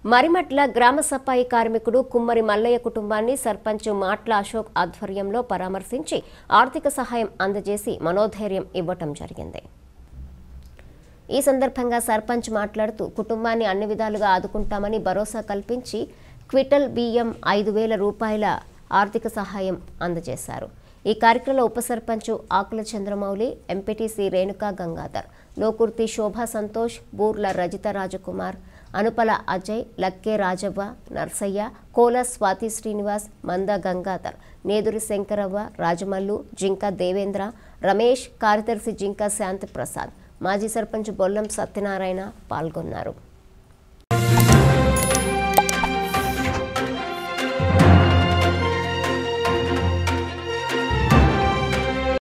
మరిమట్ల గ్రామ సఫాయి కార్మికుడు కుమ్మరి మల్లయ్య కుటుంబాన్ని సర్పంచ్ మాట్ల అశోక్ ఆధ్వర్యంలో పరామర్శించి ఆర్థిక సహాయం అందజేసి మనోధైర్యం ఇవ్వటం జరిగింది ఈ సందర్భంగా సర్పంచ్ మాట్లాడుతూ కుటుంబాన్ని అన్ని విధాలుగా ఆదుకుంటామని భరోసా కల్పించి క్విటల్ బియ్యం ఐదు వేల రూపాయల ఆర్థిక సహాయం అందజేశారు ఈ కార్యక్రమంలో ఉప సర్పంచ్ ఆకుల చంద్రమౌళి ఎంపీటీసీ రేణుకా గంగాధర్ లోకుర్తి శోభా సంతోష్ బూర్ల రజిత రాజకుమార్ అనుపల అజయ్ లక్కే రాజవ్వ నర్సయ్య కోల స్వాతి శ్రీనివాస్ మంద గంగాధర్ నేదురి శంకరవ్వ రాజమల్లు జింక దేవేంద్ర రమేష్ కార్యదర్శి జింక శాంతి ప్రసాద్ మాజీ సర్పంచ్ బొల్లం సత్యనారాయణ పాల్గొన్నారు